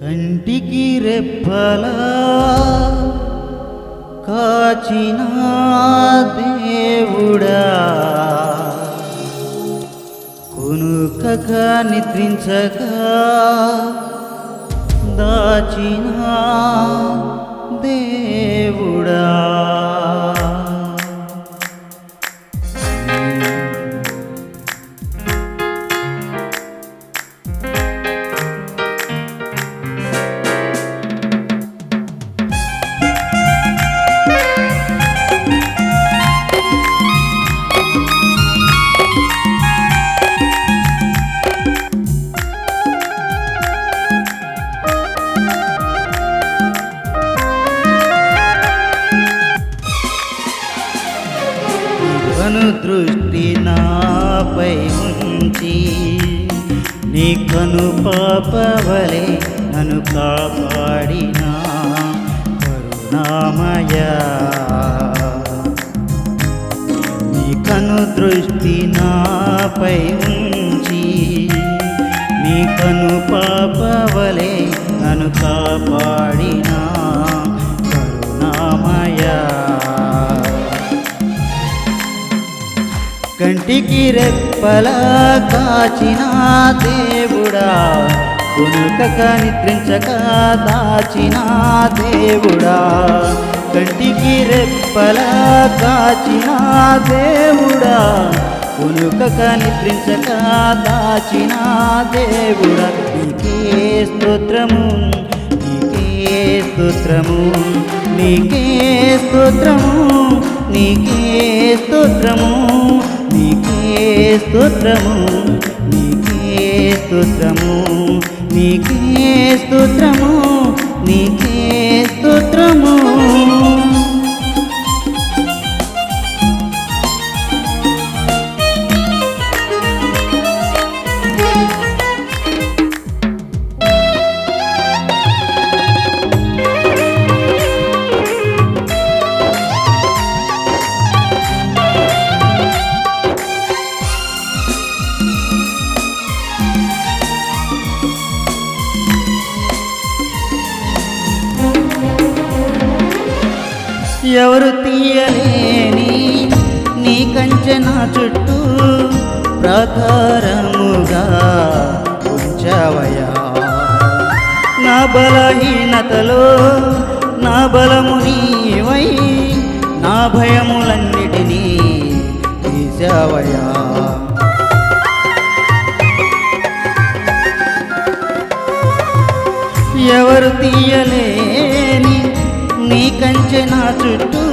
కంటికి రెప్పలా కాచిన దేవుడా కునుకక నిద్రించక దాచిన దేవుడా కను దృష్టి నాపై ఉంచి నీ కను పాపవలే నన్ను కాపాడిన కరుణామయ నీ కను దృష్టి నాపై ఉంచి నీ కను పాపవలే నన్ను కాపాడిన కరుణామయ కంటికి రెప్పలా కాచిన దేవుడా కునుకక నిద్రించక దాచిన దేవుడా కంటికి రెప్పలా కాచిన దేవుడా కునుకక నిద్రించక దాచిన దేవుడా నీకే స్తోత్రము నీకే స్తోత్రము నీకే స్తోత్రము నీకే స్తోత్రము నీకే స్తోత్రము నీకే స్తోత్రము నీకే స్తోత్రము నీకే స్తోత్రము ఎవరు తీయలేని నీ కంచె నా చుట్టూ ప్రకారముగా ఉంచవయా నా బలహీనతలో నా బలము నీవై నా భయములన్నిటినీ తీసావయా ఎవరు తీయలేని నీ కంచె నా చుట్టూ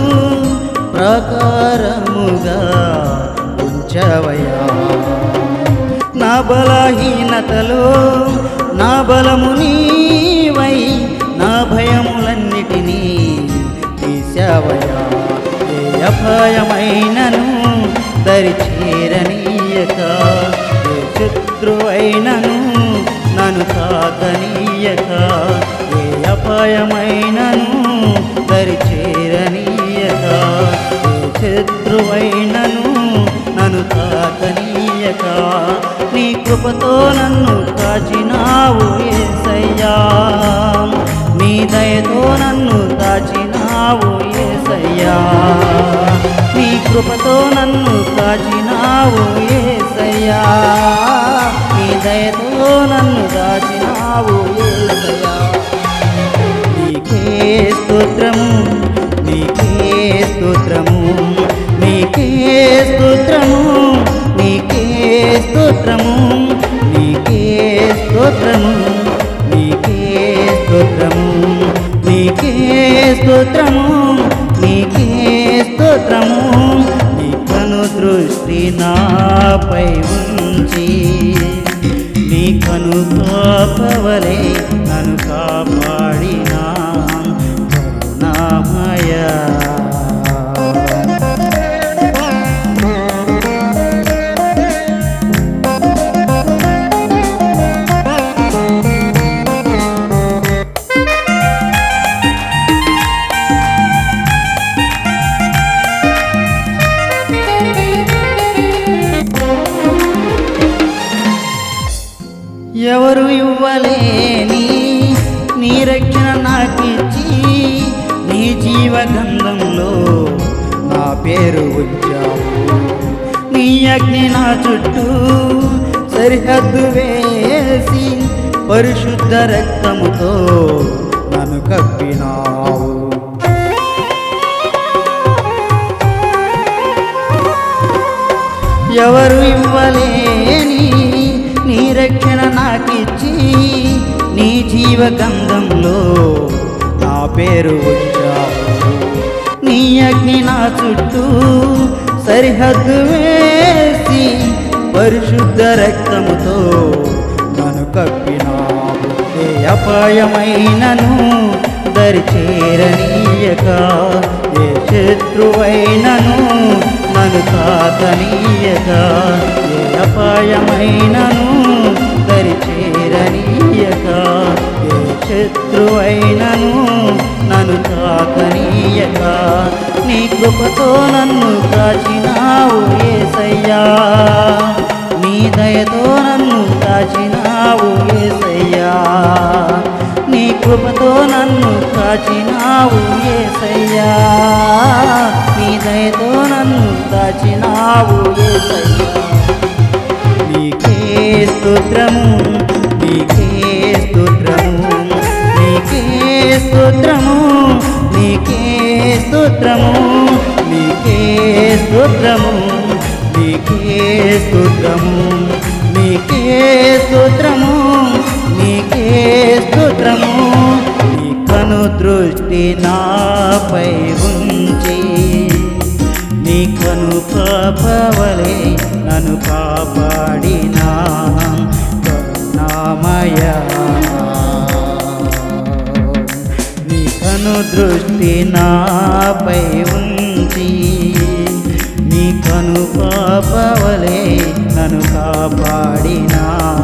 ప్రకారముగా ఉంచవయా నా బలహీనతలో నా బలము నీవై నా భయములన్నిటినీ తీసావయా ఏ అపాయమైనను దరి చేరనీయక ఏ శత్రువైనను నన్ను తాకనీయక ఏ అపాయమైనను దరి చేరనీయక ఏ శత్రువైనను నన్ను తాకనీయక నీ కృపతో నన్ను కాచినావు ఏసయ్యా నీ దయతో నన్ను కాచినావు ఏసయ్యా నీ కృపతో నన్ను కాచినావు ఏసయ్యా నీ దయతో నన్ను దాచినావు ఏసయ్యా నీకే స్తోత్రము నీకే స్తోత్రము నీకే స్తోత్రము నీకే స్తోత్రము నీకే స్తోత్రము నీకే స్తోత్రము నీకే స్తోత్రము నీకే స్తోత్రము నీ కను దృష్టి నాపై ఉంచి నీ కను పాపవలే నన్ను అగ్ని నా చుట్టూ సరిహద్దు వేసి పరిశుద్ధ రక్తముతో నన్ను కప్పినావు ఎవరు ఇవ్వలేని నీ రక్షణ నాకిచ్చి నీ జీవగంధంలో నా పేరు వచ్చావు నీ అగ్ని నా చుట్టూ సరిహద్దు వేసి పరిశుద్ధ రక్తముతో నన్ను కప్పినావు ఏ అపాయమైనను దరిచేరనీయక ఏ శత్రువైనను నన్ను తాకనీయక ఏ అపాయమైనను దరిచేరనీయక ఏ శత్రువైనను నన్ను తాకనీయక నీ కృపతో నన్ను కాచినావు ఏసయ్యా నీ దయతో నన్ను కాచినావు ఏసయ్యా నీ కృపతో నన్ను కాచినావు ఏసయ్యా నీ దయతో నన్ను కాచినావు ఏసయ్యా నీకే స్తోత్రము నీకే స్తోత్రము నీకే స్తోత్రము నీకే స్తోత్రము నీకే స్తోత్రము నీకే స్తోత్రము నీకే స్తోత్రము నీకే స్తోత్రము నీ కను దృష్టి నాపై ఉంచి నీ కను పాపవలే నన్ను కాపాడినా కరుణామయ నీ కను దృష్టి నాపై ఉంచి నీ కను పాపవలే నన్ను కాపాడినా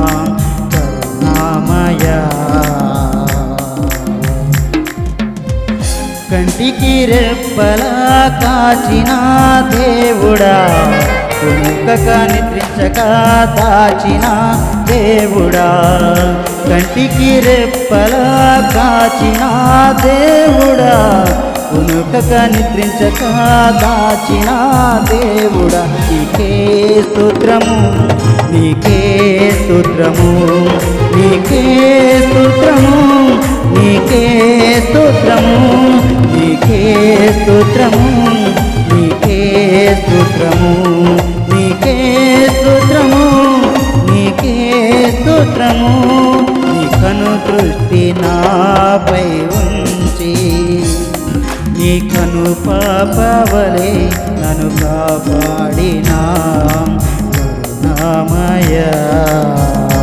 కరుణామయ కంటికి రెప్పలా కాచిన దేవుడా కునుకక నిద్రించక దాచిన దేవుడా కంటికి రెప్పలా కాచిన దేవుడా కునుకక నిద్రించక దాచిన దేవుడా నీకే స్తోత్రము నీకే స్తోత్రము నీకే స్తోత్రము నీకే స్తోత్రము నీకే స్తోత్రము నీకే స్తోత్రము నీకే స్తోత్రము నీకే స్తోత్రము నీ కను దృష్టి నాపై ఉంచి నీ కను పాపవలే నన్ను కాపాడినా కరుణామయ